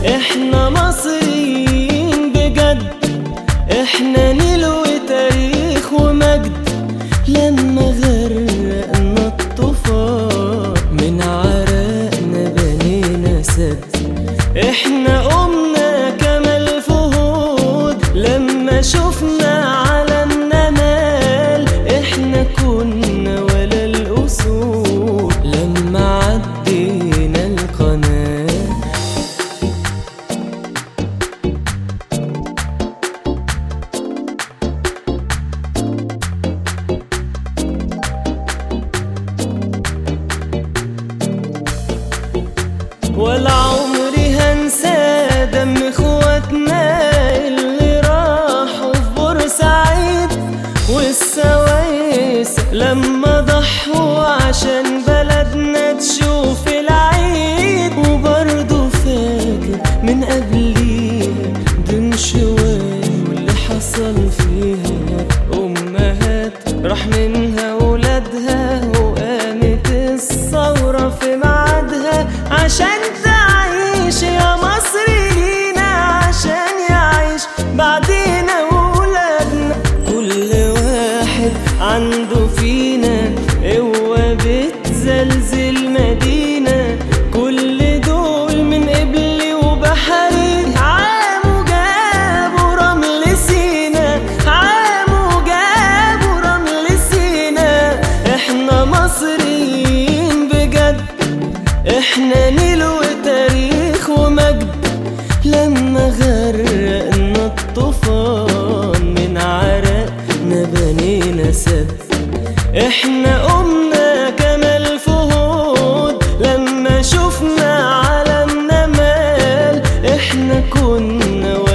احنا مصريين بجد احنا نيل وتاريخ ومجد لما غرقنا الطوفان من عرقنا بنينا سد احنا قمنا كما الفهود لما شفنا عالمنا مال احنا كنا ولا الاسود لما عدينا القناه ولا عمري هنسى دم اخواتنا اللي راحوا في بورسعيد والسوايس لما ضحوا عشان بلدنا تشوف العيد وبرضه فاكر من قبليها دون شوال واللي حصل فيها امهات راح منها ولادها وقامت الثورة في ميعادها عشان تعيش يا مصر لينا عشان يعيش بعدينا وولادنا كل واحد عنده فينا قوة بتزلزل مدينة كل دول من قبلي وبحري عاموا جابوا رمل سينا عاموا جابوا رمل سينا احنا مصريين بجد احنا نيل وتاريخ ومجد لما غرقنا الطوفان من عرقنا بنينا سد احنا قمنا كما الفهود لما شفنا عالمنا مال احنا كنا